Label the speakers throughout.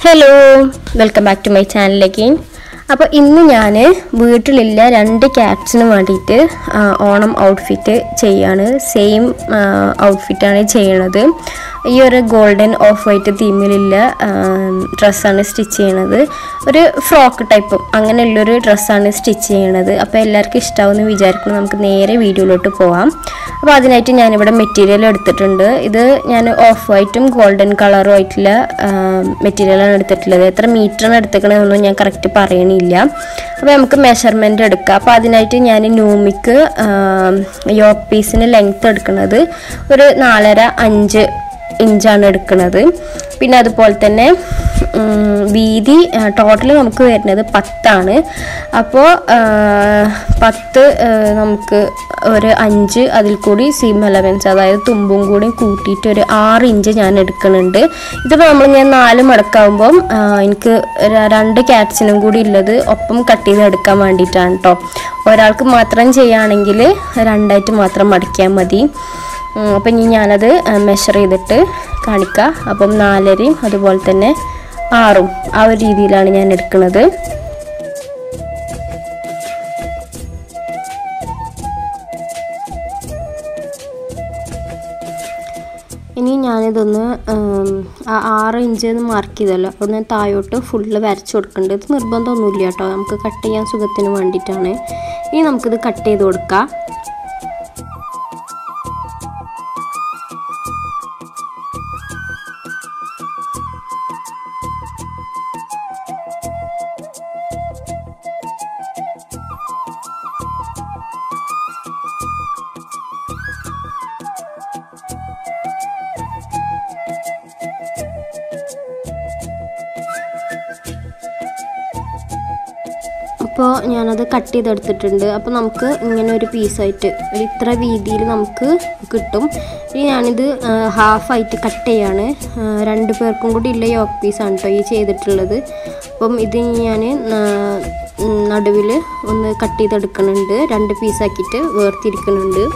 Speaker 1: hello welcome back to my ചാനലിലേക്ക് അപ്പോൾ ഇന്ന് ഞാൻ വീട്ടിലില്ല രണ്ട് ക്യാറ്റ്സിന് വേണ്ടിയിട്ട് ആ, ഓണം ഔട്ട്ഫിറ്റ് ചെയ്യാണ് സെയിം ഔട്ട്ഫിറ്റാണ് ചെയ്യണത് ഈ ഒരു ഗോൾഡൻ ഓഫ് വൈറ്റ് തീമിലുള്ള ഡ്രസ്സാണ് സ്റ്റിച്ച് ചെയ്യണത് ഒരു ഫ്രോക്ക് ടൈപ്പും അങ്ങനെയുള്ളൊരു ഡ്രസ്സാണ് സ്റ്റിച്ച് ചെയ്യണത് അപ്പോൾ എല്ലാവർക്കും ഇഷ്ടമാവുമെന്ന് വിചാരിക്കുന്നു നമുക്ക് നേരെ വീഡിയോയിലോട്ട് പോവാം അപ്പോൾ അതിനായിട്ട് ഞാനിവിടെ മെറ്റീരിയൽ എടുത്തിട്ടുണ്ട് ഇത് ഞാൻ ഓഫ് വൈറ്റും ഗോൾഡൻ കളറും ആയിട്ടുള്ള മെറ്റീരിയലാണ് എടുത്തിട്ടുള്ളത് എത്ര മീറ്ററാണ് എടുത്തേക്കണതെന്നൊന്നും ഞാൻ കറക്റ്റ് പറയണില്ല അപ്പോൾ നമുക്ക് മെഷർമെൻ്റ് എടുക്കാം അപ്പോൾ അതിനായിട്ട് ഞാൻ ന്യൂമിക്ക് യോക്ക് പീസിന് ലെങ്ത്ത് എടുക്കുന്നത് ഒരു നാലര അഞ്ച് ഇഞ്ചാണ് എടുക്കുന്നത് പിന്നെ അതുപോലെ തന്നെ ഉം, വീതി ടോട്ടൽ നമുക്ക് വരുന്നത് പത്താണ് അപ്പോൾ പത്ത് ആ, നമുക്ക് ഒരു അഞ്ച് അതിൽ കൂടി സീം അലവൻസ് അതായത് തുമ്പും കൂടി കൂട്ടിയിട്ട് ഒരു ആറ് ഇഞ്ച് ഞാൻ എടുക്കുന്നുണ്ട് ഇതിപ്പോൾ നമ്മൾ ഞാൻ നാല് മടക്കാവുമ്പം ആ, എനിക്ക് ര- രണ്ട് ക്യാറ്റ്സിനും കൂടി ഉള്ളത് ഒപ്പം കട്ട് ചെയ്ത് എടുക്കാൻ വേണ്ടിയിട്ടാണ് കേട്ടോ ഒരാൾക്ക് മാത്രം ചെയ്യുകയാണെങ്കിൽ രണ്ടായിട്ട് മാത്രം മടക്കിയാൽ മതി ഉം, അപ്പം ഇനി ഞാനത് മെഷർ ചെയ്തിട്ട് കാണിക്കാം അപ്പം നാലരയും അതുപോലെ തന്നെ ആറും ആ ഒരു രീതിയിലാണ് ഞാൻ എടുക്കുന്നത് ഇനി ഞാനിതൊന്ന് ഉം, ആ ആറ് ഇഞ്ച് എന്ന് മാർക്ക് ചെയ്തല്ലോ അവിടുന്ന് താഴോട്ട് ഫുള്ള് വരച്ച് കൊടുക്കേണ്ടത് ഇത് നിർബന്ധമൊന്നുമില്ല കേട്ടോ നമുക്ക് കട്ട് ചെയ്യാൻ സുഖത്തിന് വേണ്ടിയിട്ടാണ് ഇനി നമുക്കിത് കട്ട് ചെയ്ത് കൊടുക്കാം അപ്പോൾ ഞാനത് കട്ട് ചെയ്തെടുത്തിട്ടുണ്ട് അപ്പോൾ നമുക്ക് ഇങ്ങനെ ഒരു പീസായിട്ട് ഒരു ഇത്ര വീതിയിൽ നമുക്ക് കിട്ടും ഇനി ഞാനിത് ഹാഫായിട്ട് കട്ട് ചെയ്യാണ് ആ, രണ്ട് പേർക്കും കൂടി ഉള്ള യോക്ക് പീസാണ് കേട്ടോ ഈ ചെയ്തിട്ടുള്ളത് അപ്പം ഇത് ഞാൻ നടുവിൽ ഒന്ന് കട്ട് ചെയ്തെടുക്കുന്നുണ്ട് രണ്ട് പീസാക്കിയിട്ട് വേർതിരിക്കുന്നുണ്ട്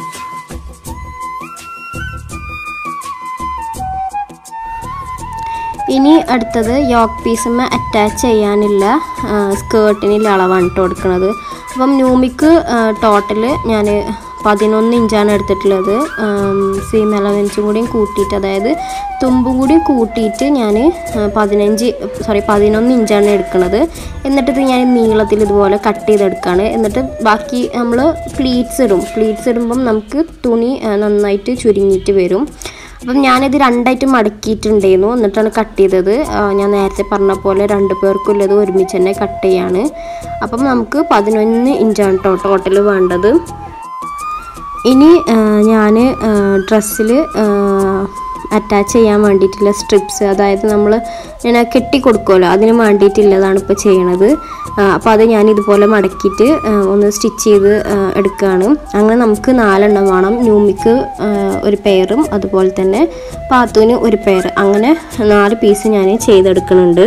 Speaker 1: ഇനി അടുത്തത് യോക്ക് പീസുമ്മ അറ്റാച്ച് ചെയ്യാനുള്ള സ്കേർട്ടിനുള്ള അളവാണ് ഇട്ട് കൊടുക്കുന്നത് അപ്പം ന്യൂമിക്ക് ടോട്ടൽ ഞാൻ പതിനൊന്ന് ഇഞ്ചാണ് എടുത്തിട്ടുള്ളത് സീം അലവൻസും കൂടിയും കൂട്ടിയിട്ട് അതായത് തുമ്പും കൂടി കൂട്ടിയിട്ട് ഞാൻ പതിനഞ്ച് സോറി പതിനൊന്ന് ഇഞ്ചാണ് എടുക്കുന്നത് എന്നിട്ട് ഇത് ഞാൻ നീളത്തിൽ ഇതുപോലെ കട്ട് ചെയ്തെടുക്കുകയാണ് എന്നിട്ട് ബാക്കി നമ്മൾ പ്ലീറ്റ്സ് ഇടും പ്ലീറ്റ്സ് ഇടുമ്പം നമുക്ക് തുണി ആ, നന്നായിട്ട് ചുരുങ്ങിയിട്ട് വരും അപ്പം ഞാനിത് രണ്ടായിട്ട് മടക്കിയിട്ടുണ്ടായിരുന്നു എന്നിട്ടാണ് കട്ട് ചെയ്തത് ആ, ഞാൻ നേരത്തെ പറഞ്ഞ പോലെ രണ്ട് പേർക്കുള്ളത് ഒരുമിച്ച് തന്നെ കട്ട് ചെയ്യാണ് അപ്പം നമുക്ക് പതിനൊന്ന് ഇഞ്ചാണ് കേട്ടോ ടോട്ടൽ വേണ്ടത് ഇനി ഞാൻ ഡ്രസ്സിൽ അറ്റാച്ച് ചെയ്യാൻ വേണ്ടിയിട്ടുള്ള സ്ട്രിപ്സ് അതായത് നമ്മൾ ഞാൻ കെട്ടി കൊടുക്കുമല്ലോ അതിന് വേണ്ടിയിട്ടുള്ളതാണ് ഇപ്പോൾ ചെയ്യണത് അപ്പോൾ അത് ഞാൻ ഇതുപോലെ മടക്കിയിട്ട് ആ, ഒന്ന് സ്റ്റിച്ച് ചെയ്ത് ആ, എടുക്കുകയാണ് അങ്ങനെ നമുക്ക് നാലെണ്ണം വേണം ന്യൂമിക്ക് ആ, ഒരു പെയറും അതുപോലെ തന്നെ പാത്തുവിന് ഒരു പെയർ അങ്ങനെ നാല് പീസ് ഞാൻ ചെയ്തെടുക്കുന്നുണ്ട്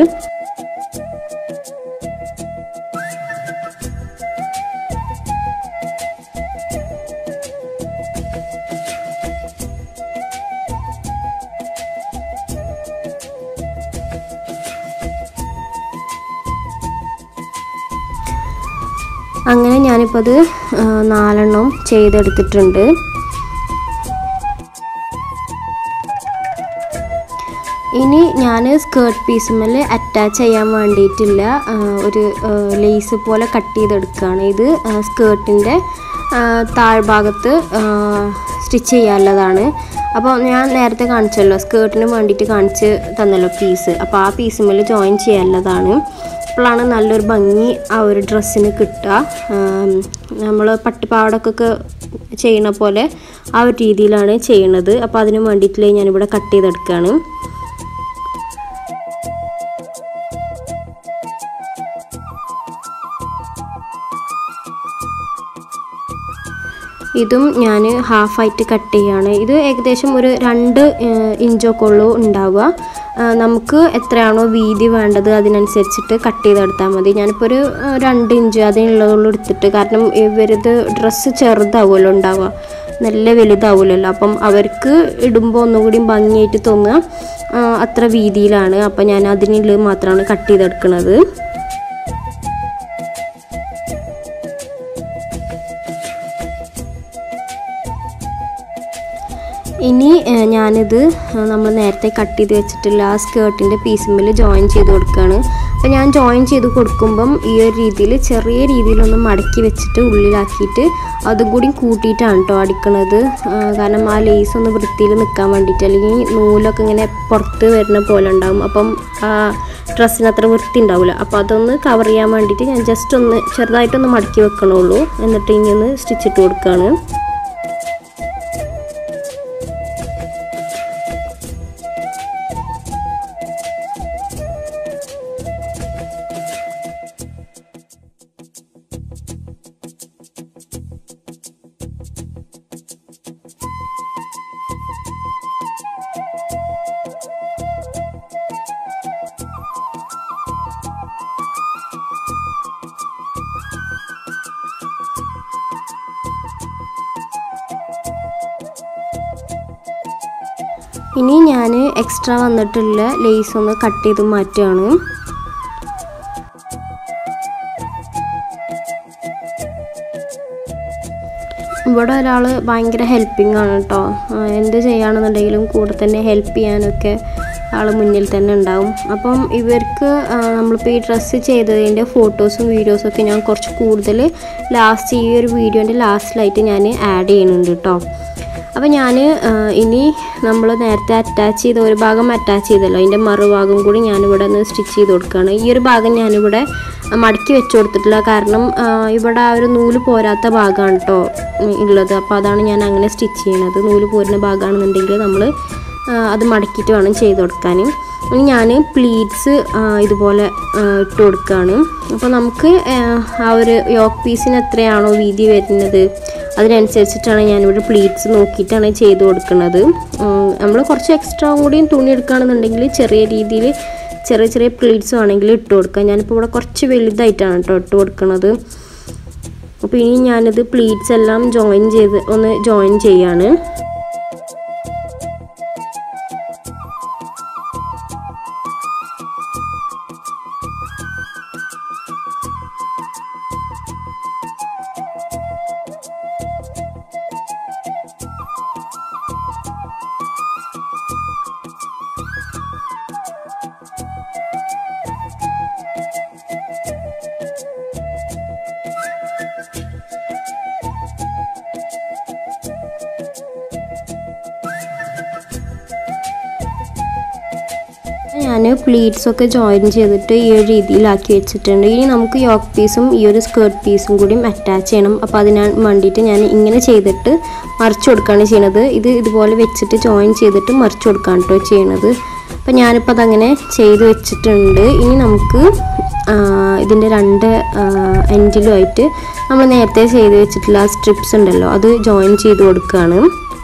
Speaker 1: അങ്ങനെ ഞാനിപ്പോൾ അത് ആ, നാലെണ്ണം ചെയ്തെടുത്തിട്ടുണ്ട് ഇനി ഞാൻ സ്കേർട്ട് പീസുമ്മൽ അറ്റാച്ച് ചെയ്യാൻ വേണ്ടിയിട്ടില്ല ആ, ഒരു ലേസ് പോലെ കട്ട് ചെയ്തെടുക്കുകയാണ് ഇത് സ്കേർട്ടിൻ്റെ താഴ്ഭാഗത്ത് സ്റ്റിച്ച് ചെയ്യാനുള്ളതാണ് അപ്പോൾ ഞാൻ നേരത്തെ കാണിച്ചല്ലോ സ്കേർട്ടിന് വേണ്ടിയിട്ട് കാണിച്ച് തന്നല്ലോ പീസ് അപ്പോൾ ആ പീസുമ്മൽ ജോയിൻ ചെയ്യാനുള്ളതാണ് അപ്പോഴാണ് നല്ലൊരു ഭംഗി ആ ഒരു ഡ്രസ്സിന് കിട്ടുക നമ്മൾ പട്ടുപാവടക്കൊക്കെ ചെയ്യണ പോലെ ആ ഒരു രീതിയിലാണ് ചെയ്യണത് അപ്പോൾ അതിന് വേണ്ടിയിട്ടുള്ള ഞാനിവിടെ കട്ട് ചെയ്തെടുക്കുകയാണ് ഇതും ഞാൻ ഹാഫായിട്ട് കട്ട് ചെയ്യാണ് ഇത് ഏകദേശം ഒരു രണ്ട് ഇഞ്ചൊക്കെ ഉള്ളൂ ഉണ്ടാവുക ആ, നമുക്ക് എത്രയാണോ വീതി വേണ്ടത് അതിനനുസരിച്ചിട്ട് കട്ട് ചെയ്തെടുത്താൽ മതി ഞാനിപ്പോൾ ഒരു ആ, രണ്ട് ഇഞ്ച് അതിനുള്ളതുള്ളൂ എടുത്തിട്ട് കാരണം ഇവരിത് ഡ്രസ്സ് ചെറുതാവുമല്ലോ ഉണ്ടാവുക നല്ല വലുതാവില്ലല്ലോ അപ്പം അവർക്ക് ഇടുമ്പോൾ ഒന്നുകൂടി ഭംഗിയായിട്ട് തോന്നുക ആ, അത്ര വീതിയിലാണ് അപ്പം ഞാൻ അതിനുള്ളിൽ മാത്രമാണ് കട്ട് ചെയ്തെടുക്കുന്നത് ഇനി ഏഹ്, ഞാനിത് നമ്മൾ നേരത്തെ കട്ട് ചെയ്ത് വെച്ചിട്ടുള്ള ആ സ്കേർട്ടിൻ്റെ പീസുമ്മിൽ ജോയിൻ ചെയ്ത് കൊടുക്കുകയാണ് അപ്പോൾ ഞാൻ ജോയിൻ ചെയ്ത് കൊടുക്കുമ്പം ഈ ഒരു രീതിയിൽ ചെറിയ രീതിയിലൊന്ന് മടക്കി വെച്ചിട്ട് ഉള്ളിലാക്കിയിട്ട് അതും കൂടി കൂട്ടിയിട്ടാണ് കേട്ടോ അടിക്കണത് ആ, കാരണം ആ ലേസ് ഒന്ന് വൃത്തിയിൽ നിൽക്കാൻ വേണ്ടിയിട്ട് അല്ലെങ്കിൽ നൂലൊക്കെ ഇങ്ങനെ പുറത്ത് വരുന്ന പോലെ ഉണ്ടാവും അപ്പം ആ ഡ്രസ്സിന് അത്ര വൃത്തി ഉണ്ടാവില്ല അപ്പോൾ അതൊന്ന് കവർ ചെയ്യാൻ വേണ്ടിയിട്ട് ഞാൻ ജസ്റ്റ് ഒന്ന് ചെറുതായിട്ടൊന്ന് മടക്കി വെക്കണുള്ളൂ എന്നിട്ട് ഇനി ഒന്ന് സ്റ്റിച്ചിട്ട് കൊടുക്കുകയാണ് ഇനി ഞാൻ എക്സ്ട്രാ വന്നിട്ടുള്ള ലേസ് ഒന്ന് കട്ട് ചെയ്ത് മാറ്റുകയാണ് ഇവിടെ ഒരാൾ ഭയങ്കര ഹെൽപ്പിംഗ് ആണ് കേട്ടോ ആ, എന്ത് ചെയ്യുകയാണെന്നുണ്ടെങ്കിലും കൂടെ തന്നെ ഹെൽപ്പ് ചെയ്യാനൊക്കെ ആൾ മുന്നിൽ തന്നെ ഉണ്ടാവും അപ്പം ഇവർക്ക് ആ, നമ്മളിപ്പോൾ ഈ ഡ്രസ്സ് ചെയ്തതിൻ്റെ ഫോട്ടോസും വീഡിയോസും ഒക്കെ ഞാൻ കുറച്ച് കൂടുതൽ ലാസ്റ്റ് ഈ ഒരു വീഡിയോൻ്റെ ലാസ്റ്റിലായിട്ട് ഞാൻ ആഡ് ചെയ്യുന്നുണ്ട് കേട്ടോ അപ്പോൾ ഞാൻ ഇനി നമ്മൾ നേരത്തെ അറ്റാച്ച് ചെയ്ത ഒരു ഭാഗം അറ്റാച്ച് ചെയ്തല്ലോ അതിൻ്റെ മറുഭാഗം കൂടി ഞാനിവിടെ ഒന്ന് സ്റ്റിച്ച് ചെയ്ത് കൊടുക്കുകയാണ് ഈ ഒരു ഭാഗം ഞാനിവിടെ മടക്കി വെച്ച് കൊടുത്തിട്ടില്ല കാരണം ആ, ഇവിടെ ആ ഒരു നൂല് പോരാത്ത ഭാഗമാണ് കേട്ടോ ഉള്ളത് അപ്പോൾ അതാണ് ഞാൻ അങ്ങനെ സ്റ്റിച്ച് ചെയ്യണത് നൂല് പോരുന്ന ഭാഗമാണെന്നുണ്ടെങ്കിൽ നമ്മൾ അത് മടക്കിയിട്ട് വേണം ചെയ്ത് കൊടുക്കാൻ ഇനി ഞാൻ പ്ലീറ്റ്സ് ഇതുപോലെ ആ, ഇട്ട് കൊടുക്കുകയാണ് അപ്പോൾ നമുക്ക് ആ, ആ ഒരു യോക്ക് പീസിന് എത്രയാണോ വീതി വരുന്നത് അതിനനുസരിച്ചിട്ടാണ് ഞാനിവിടെ പ്ലീറ്റ്സ് നോക്കിയിട്ടാണ് ചെയ്ത് കൊടുക്കുന്നത് നമ്മൾ കുറച്ച് എക്സ്ട്രാ കൂടിയും തുണി എടുക്കുകയാണെന്നുണ്ടെങ്കിൽ ചെറിയ രീതിയിൽ ചെറിയ ചെറിയ പ്ലീറ്റ്സ് ആണെങ്കിൽ ഇട്ട് കൊടുക്കാം ഞാനിപ്പോൾ ഇവിടെ കുറച്ച് വലുതായിട്ടാണ് കേട്ടോ ഇട്ട് കൊടുക്കുന്നത് അപ്പോൾ ഇനി ഞാനിത് പ്ലീറ്റ്സ് എല്ലാം ജോയിൻ ചെയ്ത് ഒന്ന് ജോയിൻ ചെയ്യാണ് ഞാൻ പ്ലീറ്റ്സ് ഒക്കെ ജോയിൻ ചെയ്തിട്ട് ഈ ഒരു രീതിയിലാക്കി വെച്ചിട്ടുണ്ട് ഇനി നമുക്ക് യോക്ക് പീസും ഈ ഒരു സ്കേർട്ട് പീസും കൂടി അറ്റാച്ച് ചെയ്യണം അപ്പോൾ അതിന് വേണ്ടിയിട്ട് ഞാൻ ഇങ്ങനെ ചെയ്തിട്ട് മറിച്ച് കൊടുക്കുകയാണ് ചെയ്യണത് ഇത് ഇതുപോലെ വെച്ചിട്ട് ജോയിൻ ചെയ്തിട്ട് മറിച്ച് കൊടുക്കുകയാണ് കേട്ടോ ചെയ്യണത് അപ്പോൾ ഞാനിപ്പോൾ അതങ്ങനെ ചെയ്ത് വെച്ചിട്ടുണ്ട് ഇനി നമുക്ക് ഇതിൻ്റെ രണ്ട് എൻഡിലുമായിട്ട് നമ്മൾ നേരത്തെ ചെയ്ത് വെച്ചിട്ടുള്ള സ്ട്രിപ്സ് ഉണ്ടല്ലോ അത് ജോയിൻ ചെയ്ത് കൊടുക്കുകയാണ്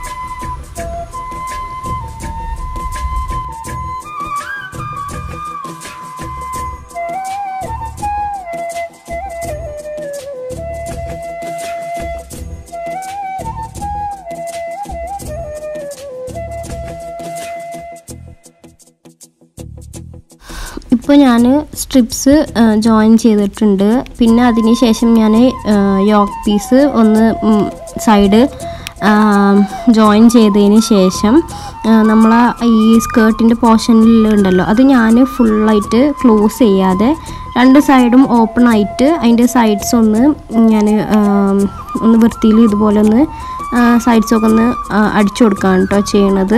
Speaker 1: ഇപ്പോൾ ഞാൻ സ്ട്രിപ്സ് ജോയിൻ ചെയ്തിട്ടുണ്ട് പിന്നെ അതിന് ശേഷം ഞാൻ യോക്ക് പീസ് ഒന്ന് സൈഡ് ജോയിൻ ചെയ്തതിന് ശേഷം നമ്മൾ ഈ സ്കേർട്ടിൻ്റെ പോർഷനിൽ ഉണ്ടല്ലോ അത് ഞാൻ ഫുള്ളായിട്ട് ക്ലോസ് ചെയ്യാതെ രണ്ട് സൈഡും ഓപ്പൺ ആയിട്ട് അതിൻ്റെ സൈഡ്സ് ഒന്ന് ഞാൻ ഒന്ന് വൃത്തിയിൽ ഇതുപോലെ ഒന്ന് സൈഡ്സൊക്കെ ഒന്ന് അടിച്ചു കൊടുക്കുകയാണ് കേട്ടോ ചെയ്യണത്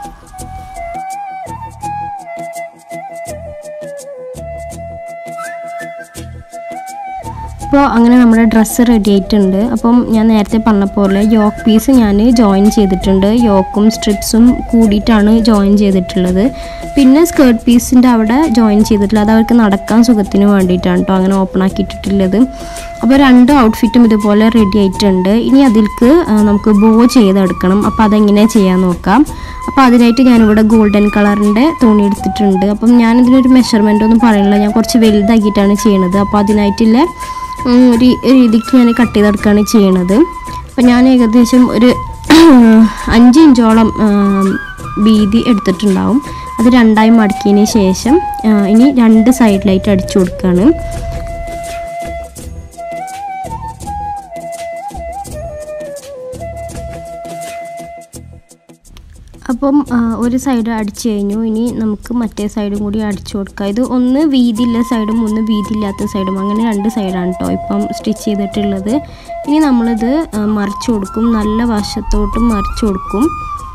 Speaker 1: അപ്പോൾ അങ്ങനെ നമ്മുടെ ഡ്രസ്സ് റെഡി ആയിട്ടുണ്ട് അപ്പം ഞാൻ നേരത്തെ പറഞ്ഞ പോലെ യോക്ക് പീസ് ഞാൻ ജോയിൻ ചെയ്തിട്ടുണ്ട് യോക്കും സ്ട്രിപ്സും കൂടിയിട്ടാണ് ജോയിൻ ചെയ്തിട്ടുള്ളത് പിന്നെ സ്കേർട്ട് പീസിൻ്റെ അവിടെ ജോയിൻ ചെയ്തിട്ടില്ല അത് അവർക്ക് നടക്കാൻ സുഖത്തിന് വേണ്ടിയിട്ടാണ് കേട്ടോ അങ്ങനെ ഓപ്പൺ ആക്കിയിട്ടിട്ടുള്ളത് അപ്പോൾ രണ്ട് ഔട്ട്ഫിറ്റും ഇതുപോലെ റെഡി ആയിട്ടുണ്ട് ഇനി അതിൽക്ക് ആ, നമുക്ക് ബോ ചെയ്തെടുക്കണം അപ്പോൾ അതെങ്ങനെ ചെയ്യാൻ നോക്കാം അപ്പോൾ അതിനായിട്ട് ഞാനിവിടെ ഗോൾഡൻ കളറിൻ്റെ തുണി എടുത്തിട്ടുണ്ട് അപ്പം ഞാനിതിനൊരു മെഷർമെൻ്റ് ഒന്നും പറയുന്നില്ല ഞാൻ കുറച്ച് വലുതാക്കിയിട്ടാണ് ചെയ്യണത് അപ്പോൾ അതിനായിട്ടുള്ള ഉം, ഒരു രീതിക്ക് ഞാൻ കട്ട് ചെയ്തെടുക്കുകയാണ് ചെയ്യണത് അപ്പോൾ ഞാൻ ഏകദേശം ഒരു അഞ്ച് ഇഞ്ചോളം ആ, വീതി എടുത്തിട്ടുണ്ടാവും അത് രണ്ടായി മടക്കിയതിന് ശേഷം ആ, ഇനി രണ്ട് സൈഡിലായിട്ട് അടിച്ചു കൊടുക്കുകയാണ് അപ്പം ആ, ഒരു സൈഡ് അടിച്ചു കഴിഞ്ഞു ഇനി നമുക്ക് മറ്റേ സൈഡും കൂടി അടിച്ചു കൊടുക്കാം ഇത് ഒന്ന് വീതിയുള്ള സൈഡും ഒന്ന് വീതിയില്ലാത്ത സൈഡും അങ്ങനെ രണ്ട് സൈഡാണ് കേട്ടോ ഇപ്പം സ്റ്റിച്ച് ചെയ്തിട്ടുള്ളത് ഇനി നമ്മളിത് ആ, മറിച്ച് കൊടുക്കും നല്ല വശത്തോട്ടും മറിച്ച് കൊടുക്കും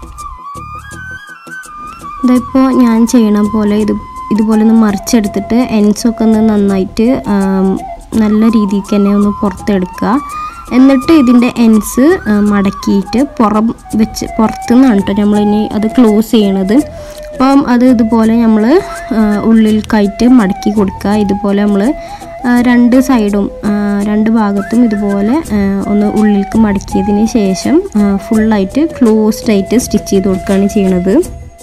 Speaker 1: ഇതിപ്പോൾ ഞാൻ ചെയ്യണ പോലെ ഇത് ഇതുപോലെ ഒന്ന് മറിച്ചെടുത്തിട്ട് എൻസൊക്കെ ഒന്ന് നന്നായിട്ട് ആം, നല്ല രീതിക്ക് തന്നെ ഒന്ന് പുറത്തെടുക്കുക എന്നിട്ട് ഇതിൻ്റെ എൻസ് മടക്കിയിട്ട് പുറം വെച്ച് പുറത്തു നിന്നാണ് കേട്ടോ നമ്മളിനി അത് ക്ലോസ് ചെയ്യണത് അപ്പം അത് ഇതുപോലെ നമ്മൾ ഉള്ളിൽക്കായിട്ട് മടക്കി കൊടുക്കുക ഇതുപോലെ നമ്മൾ രണ്ട് സൈഡും ആ, രണ്ട് ഭാഗത്തും ഇതുപോലെ ആ, ഒന്ന് ഉള്ളിലേക്ക് മടക്കിയതിന് ശേഷം ഫുള്ളായിട്ട് ക്ലോസ്ഡ് ആയിട്ട് സ്റ്റിച്ച് ചെയ്ത് കൊടുക്കുകയാണ് ചെയ്യണത്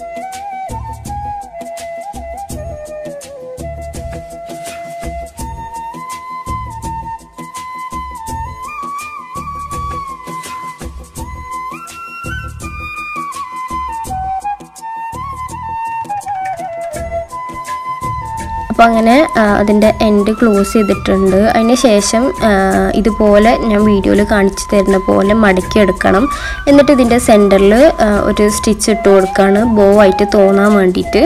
Speaker 1: അപ്പോൾ അങ്ങനെ ആ, അതിൻ്റെ എൻഡ് ക്ലോസ് ചെയ്തിട്ടുണ്ട് അതിന് ശേഷം ആ, ഇതുപോലെ ഞാൻ വീഡിയോയിൽ കാണിച്ചു തരുന്ന പോലെ മടക്കി എടുക്കണം എന്നിട്ട് ഇതിൻ്റെ സെൻറ്ററിൽ ഒരു സ്റ്റിച്ച് ഇട്ട് കൊടുക്കുകയാണ് ബോ ആയിട്ട് തോന്നാൻ വേണ്ടിയിട്ട്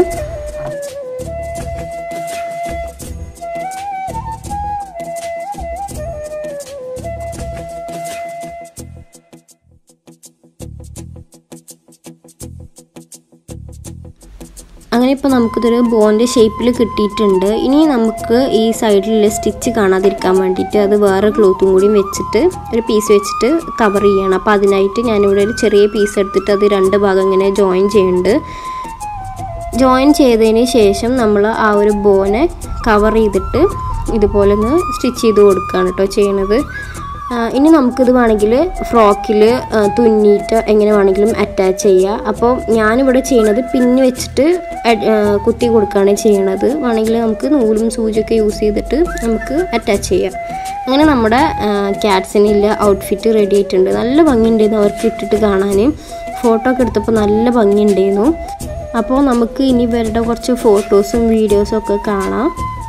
Speaker 1: അങ്ങനെ ഇപ്പോൾ നമുക്കിതൊരു ബോൻ്റെ ഷേപ്പിൽ കിട്ടിയിട്ടുണ്ട് ഇനി നമുക്ക് ഈ സൈഡിൽ സ്റ്റിച്ച് കാണാതിരിക്കാൻ വേണ്ടിയിട്ട് അത് വേറെ ക്ലോത്തും കൂടി വെച്ചിട്ട് ഒരു പീസ് വെച്ചിട്ട് കവർ ചെയ്യണം അപ്പോൾ അതിനായിട്ട് ഞാനിവിടെ ഒരു ചെറിയ പീസ് എടുത്തിട്ട് അത് രണ്ട് ഭാഗം ഇങ്ങനെ ജോയിൻ ചെയ്യുന്നുണ്ട് ജോയിൻ ചെയ്തതിന് ശേഷം നമ്മൾ ആ ഒരു ബോനെ കവർ ചെയ്തിട്ട് ഇതുപോലെ ഒന്ന് സ്റ്റിച്ച് ചെയ്ത് കൊടുക്കുകയാണ് കേട്ടോ ചെയ്യണത് ആ, ഇനി നമുക്കിത് വേണമെങ്കിൽ ഫ്രോക്കിൽ തുന്നിയിട്ട് എങ്ങനെ വേണമെങ്കിലും അറ്റാച്ച് ചെയ്യുക അപ്പോൾ ഞാനിവിടെ ചെയ്യണത് പിന്ന് വെച്ചിട്ട് അഡ്- ആ, കുത്തി കൊടുക്കുകയാണ് ചെയ്യണത് വേണമെങ്കിൽ നമുക്ക് നൂലും സൂചിയൊക്കെ യൂസ് ചെയ്തിട്ട് നമുക്ക് അറ്റാച്ച് ചെയ്യാം അങ്ങനെ നമ്മുടെ ക്യാറ്റ്സിനുള്ള ഔട്ട്ഫിറ്റ് റെഡി ആയിട്ടുണ്ട് നല്ല ഭംഗിയുണ്ടായിരുന്നു അവർക്ക് ഇട്ടിട്ട് കാണാൻ ഫോട്ടോ ഒക്കെ എടുത്തപ്പോൾ നല്ല ഭംഗിയുണ്ടായിരുന്നു അപ്പോൾ നമുക്ക് ഇനി ഇവരുടെ കുറച്ച് ഫോട്ടോസും വീഡിയോസും ഒക്കെ കാണാം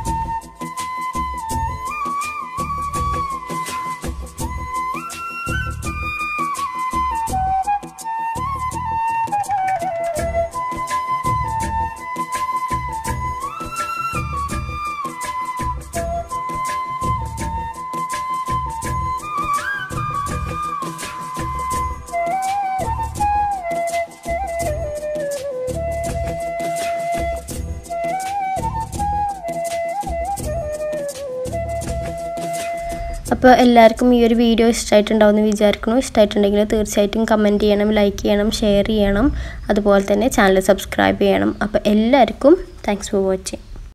Speaker 1: അപ്പോൾ എല്ലാവർക്കും ഈ ഒരു വീഡിയോ ഇഷ്ടമായിട്ടുണ്ടാവും എന്ന് വിചാരിക്കുന്നു ഇഷ്ടമായിട്ടുണ്ടെങ്കിൽ തീർച്ചയായിട്ടും കമൻറ്റ് ചെയ്യണം ലൈക്ക് ചെയ്യണം ഷെയർ ചെയ്യണം അതുപോലെ തന്നെ ചാനൽ സബ്സ്ക്രൈബ് ചെയ്യണം അപ്പോൾ എല്ലാവർക്കും താങ്ക്സ് ഫോർ വാച്ചിങ്